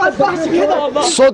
ما اسمحش كده والله صوت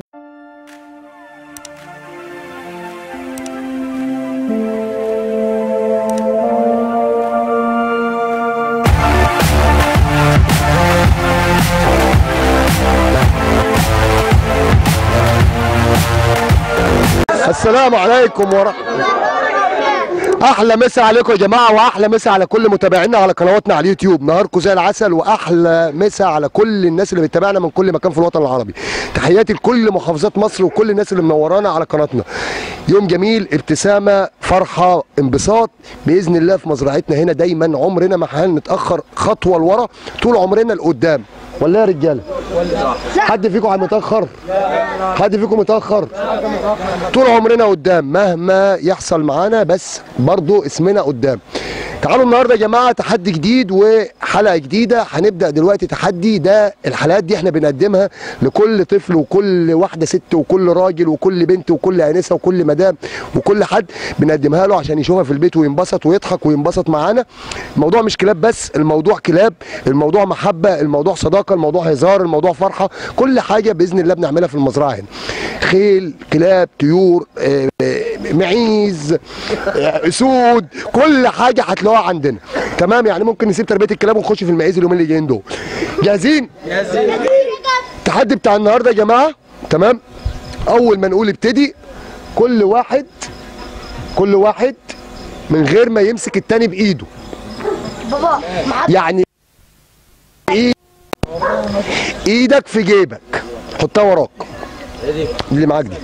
السلام عليكم ورحمة احلى مسا عليكم يا جماعه واحلى مسا على كل متابعينا على قنواتنا على اليوتيوب نهاركم زي العسل واحلى مسا على كل الناس اللي بتتابعنا من كل مكان في الوطن العربي تحياتي لكل محافظات مصر وكل الناس اللي منورانا على قناتنا يوم جميل ابتسامه فرحه انبساط باذن الله في مزرعتنا هنا دايما عمرنا ما هنتاخر خطوه لورا طول عمرنا لقدام ولا يا رجاله حد فيكم متاخر حد فيكم متاخر طول عمرنا قدام مهما يحصل معانا بس برضو اسمنا قدام تعالوا النهارده يا جماعه تحدي جديد وحلقه جديده هنبدا دلوقتي تحدي ده الحلقات دي احنا بنقدمها لكل طفل وكل واحده ست وكل راجل وكل بنت وكل انسه وكل مدام وكل حد بنقدمها له عشان يشوفها في البيت وينبسط ويضحك وينبسط معانا الموضوع مش كلاب بس الموضوع كلاب الموضوع محبه الموضوع صداقه الموضوع هزار الموضوع فرحه كل حاجه باذن الله بنعملها في المزرعه هنا خيل كلاب طيور آه، آه، معيز آه، اسود كل حاجه هتلاقوها عندنا تمام يعني ممكن نسيب تربيه الكلاب ونخش في المعيز اليومين اللي جايين دول جاهزين التحدي بتاع النهارده يا جماعه تمام اول ما نقول ابتدي كل واحد كل واحد من غير ما يمسك التاني بايده بابا معاك يعني إيه- ايدك في جيبك حطها وراك دي اللي معاك دي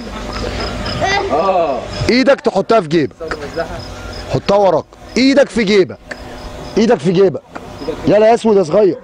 ايدك تحطها في جيبك حطها وراك ايدك في جيبك ايدك في جيبك يلا يا اسود يا صغير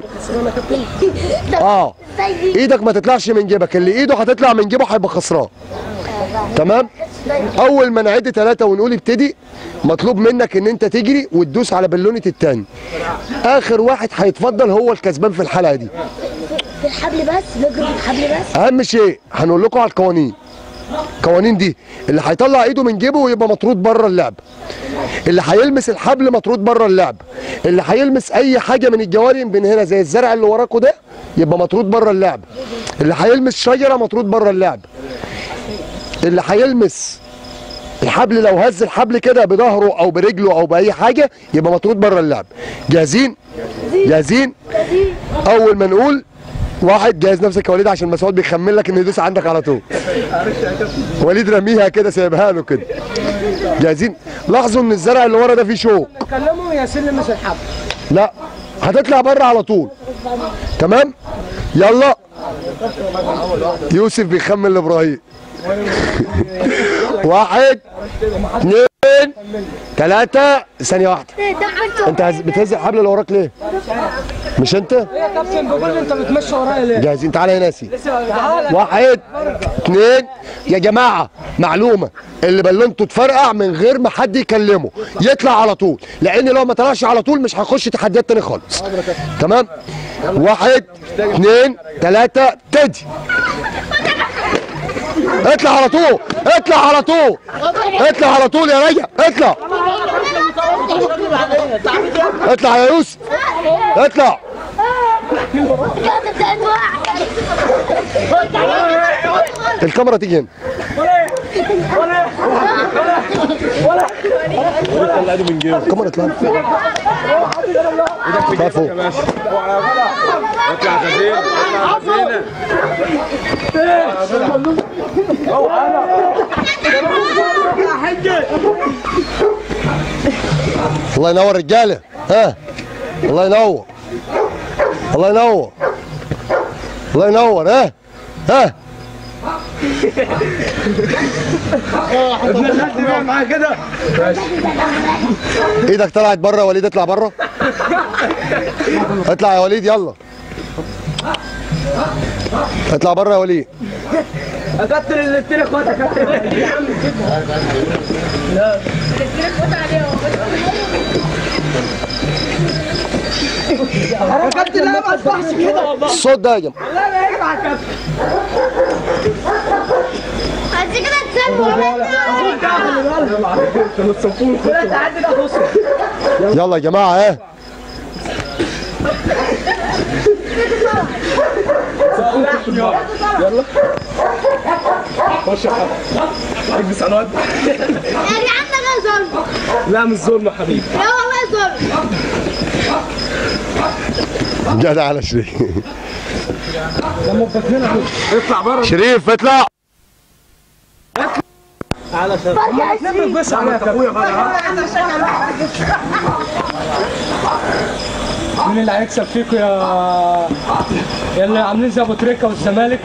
اه ايدك ما تطلعش من جيبك اللي ايده هتطلع من جيبه هيبقى خسران تمام اول ما نعد ثلاثة ونقول ابتدي مطلوب منك ان انت تجري وتدوس على بالونة التاني اخر واحد هيتفضل هو الكسبان في الحلقة دي بالحبل بس نجري بالحبل بس اهم شيء هنقول لكم على القوانين القوانين دي اللي هيطلع ايده من جيبه يبقى مطرود بره اللعب اللي هيلمس الحبل مطرود بره اللعب اللي هيلمس اي حاجه من الجواري من هنا زي الزرع اللي وراكوا ده يبقى مطرود بره اللعب اللي هيلمس شجره مطرود بره اللعب اللي هيلمس الحبل لو هز الحبل كده بظهره او برجله او باي حاجه يبقى مطرود بره اللعب جاهزين جاهزين اول ما نقول واحد جهز نفسك يا وليد عشان مسعود بيخمن لك انه يدوس عندك على طول وليد رميها كده سايبها له كده جاهزين لاحظوا ان الزرع اللي ورا ده فيه شوك كلمه يا سلم مش الحبل لا هتطلع بره على طول تمام يلا يوسف بيخمن لابراهيم واحد اثنين ثلاثة ثانية واحدة انت هز- بتهز الحبل اللي وراك ليه؟ مش انت؟ يا كابتن بقول لي انت بتمشي ورايا ليه؟ جاهزين تعالى يا ناسي تعالى واحد اثنين يا جماعة معلومة اللي بلنته تفرقع من غير ما حد يكلمه يطلع على طول لان لو ما طلعش على طول مش هيخش تحديات تاني خالص تمام واحد اثنين ثلاثة ابتدي اطلع على طول اطلع على طول اطلع على طول يا ريا اطلع اطلع يا يوسف اطلع الكاميرا تيجي هنا الكاميرا اطلع اطلع فوق اطلع خزين اطلع خزينه الله ينور رجاله ها الله ينور الله ينور الله ينور ها ها معاه كده ايدك طلعت بره يا وليد اطلع بره اطلع يا وليد يلا اطلع بره يا وليد كابتن الاثنين اخوات يا كابتن يا كابتن لا ما اسمحش كده والله الصوت ده يا جماعه لا لا ينفع يا كابتن انت كده تسيبه لا تعدي ده خسر يلا يا جماعه ها يلا خش يا حبيبي اكبس على الواد يا جدعان ده ظلم لا مش ظلم يا حبيبي لا والله ظلم جدع على شريف لما بطننا اطلع بره شريف اطلع على شر نمك بس على ابويا بقى مين اللي هيكسب فيكم يا يا اللي عاملين زي ابو تريكه والزمالك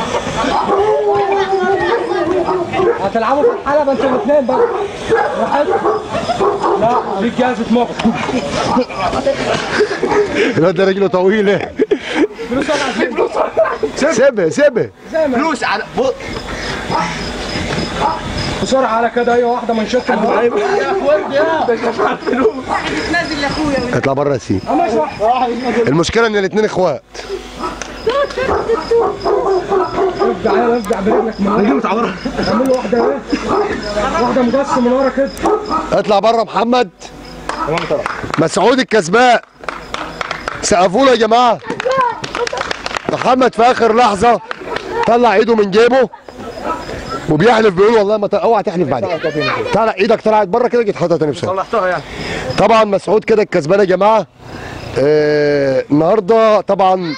هتلعبوا في الحلبه انتوا الاثنين بقى واحد لا دي جهازة مخ الواد ده رجله طويله فلوس ولا عايزين فلوس سيبه سيبه فلوس على بسرعة على كده ايوه واحدة من شط يا اخوان يا اطلع بره يا سيدي ماشي واحد المشكله ان الاثنين اخوات ارجع يلا ارجع برجلك من ورا متعوره اعمل له واحدة ايه واحدة مقص من ورا كده اطلع بره محمد مسعود الكسبان سقفوا له يا جماعه محمد في اخر لحظه طلع ايده من جيبه وبيحلف بيقول والله ما ت- اوعى تحلف بعدين طلع ايدك طلعت بره كده جيت حاططها تاني بسرعه طلعتها يعني طبعا مسعود كده الكسبان يا جماعه آه النهارده طبعا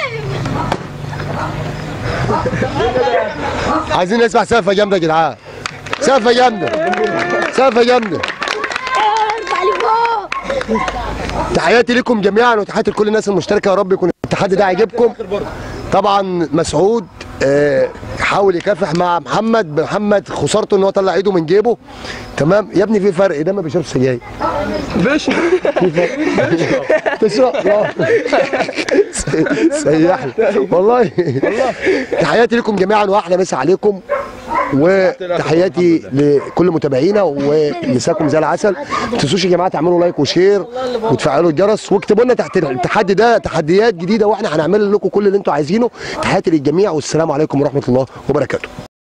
عايزين نسمع سقفه جامده يا جدعان سقفه جامده سقفه جامده ارفع لي فوق تحياتي لكم جميعا وتحياتي لكل الناس المشتركه يا رب يكون التحدي ده عجبكم طبعا مسعود آه، حاول يكافح مع محمد محمد خسارته ان هو طلع ايده من جيبه تمام يا ابني في فرق ده ما بيشربش سجاير باش تشرب لا سيح لي. والله تحياتي لكم جميعا واحلى مسا عليكم وتحياتي لكل متابعينا ومساكم زي العسل ما تنسوش يا جماعه تعملوا لايك وشير وتفعلوا الجرس واكتبوا لنا تحت التحدي ده تحديات جديده واحنا هنعمل لكم كل اللي انتم عايزينه تحياتي للجميع والسلام عليكم ورحمه الله وبركاته